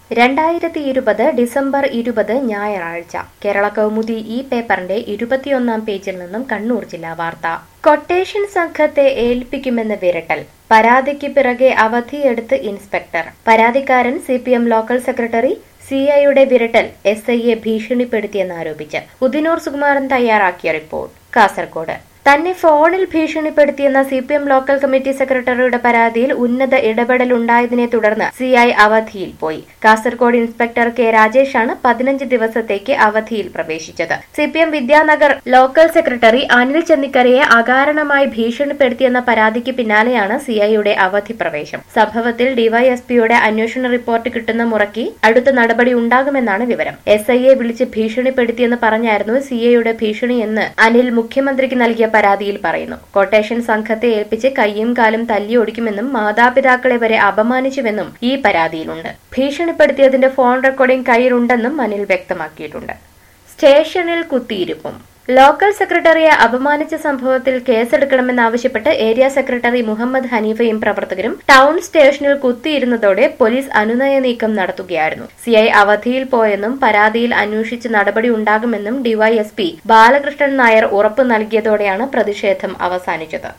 രണ്ടായിരത്തി ഇരുപത് ഡിസംബർ ഇരുപത് ഞായറാഴ്ച കേരള കൗമുദി ഈ പേപ്പറിന്റെ ഇരുപത്തിയൊന്നാം പേജിൽ നിന്നും കണ്ണൂർ ജില്ലാ വാർത്ത കൊട്ടേഷൻ സംഘത്തെ ഏൽപ്പിക്കുമെന്ന് വിരട്ടൽ പരാതിക്ക് പിറകെ അവധിയെടുത്ത് ഇൻസ്പെക്ടർ പരാതിക്കാരൻ C P M local secretary C ഐയുടെ വിരട്ടൽ എസ് ഐയെ ഭീഷണിപ്പെടുത്തിയെന്നാരോപിച്ച് ഉദിനൂർ സുകുമാരൻ തയ്യാറാക്കിയ റിപ്പോർട്ട് കാസർഗോഡ് തന്നെ ഫോണിൽ ഭീഷണിപ്പെടുത്തിയെന്ന C P M local committee സെക്രട്ടറിയുടെ പരാതിയിൽ ഉന്നത ഇടപെടലുണ്ടായതിനെ തുടർന്ന് സി ഐ അവധിയിൽ പോയി കാസർഗോഡ് ഇൻസ്പെക്ടർ കെ രാജേഷാണ് പതിനഞ്ച് ദിവസത്തേക്ക് അവധിയിൽ പ്രവേശിച്ചത് C P M Vidyanagar local secretary Anil ചെന്നിക്കരയെ അകാരണമായി ഭീഷണിപ്പെടുത്തിയെന്ന പരാതിക്ക് പിന്നാലെയാണ് സി ഐയുടെ അവധി പ്രവേശം സംഭവത്തിൽ ഡിവൈഎസ്പിയുടെ അന്വേഷണ റിപ്പോർട്ട് കിട്ടുന്ന മുറയ്ക്ക് അടുത്ത നടപടി ഉണ്ടാകുമെന്നാണ് വിവരം എസ് ഐയെ വിളിച്ച് ഭീഷണിപ്പെടുത്തിയെന്ന് പറഞ്ഞായിരുന്നു സി ഐയുടെ ഭീഷണിയെന്ന് അനിൽ മുഖ്യമന്ത്രിക്ക് നൽകിയ പരാതിയിൽ പറയുന്നു കൊട്ടേഷൻ സംഘത്തെ ഏൽപ്പിച്ച് കയ്യും കാലും തല്ലിയൊടിക്കുമെന്നും മാതാപിതാക്കളെ വരെ അപമാനിച്ചുവെന്നും ഈ പരാതിയിലുണ്ട് ഭീഷണിപ്പെടുത്തിയതിന്റെ ഫോൺ റെക്കോർഡിംഗ് കയ്യിലുണ്ടെന്നും അനിൽ വ്യക്തമാക്കിയിട്ടുണ്ട് സ്റ്റേഷനിൽ കുത്തിയിരിപ്പും ലോക്കൽ സെക്രട്ടറിയെ അപമാനിച്ച സംഭവത്തിൽ കേസെടുക്കണമെന്നാവശ്യപ്പെട്ട് ഏരിയ സെക്രട്ടറി മുഹമ്മദ് ഹനീഫയും പ്രവർത്തകരും ടൗൺ സ്റ്റേഷനിൽ കുത്തിയിരുന്നതോടെ പോലീസ് അനുനയ നീക്കം നടത്തുകയായിരുന്നു സിഐ അവധിയിൽ പോയെന്നും പരാതിയിൽ അന്വേഷിച്ച് നടപടി ഉണ്ടാകുമെന്നും ഡിവൈഎസ്പി ബാലകൃഷ്ണൻ നായർ ഉറപ്പു നൽകിയതോടെയാണ് പ്രതിഷേധം അവസാനിച്ചത്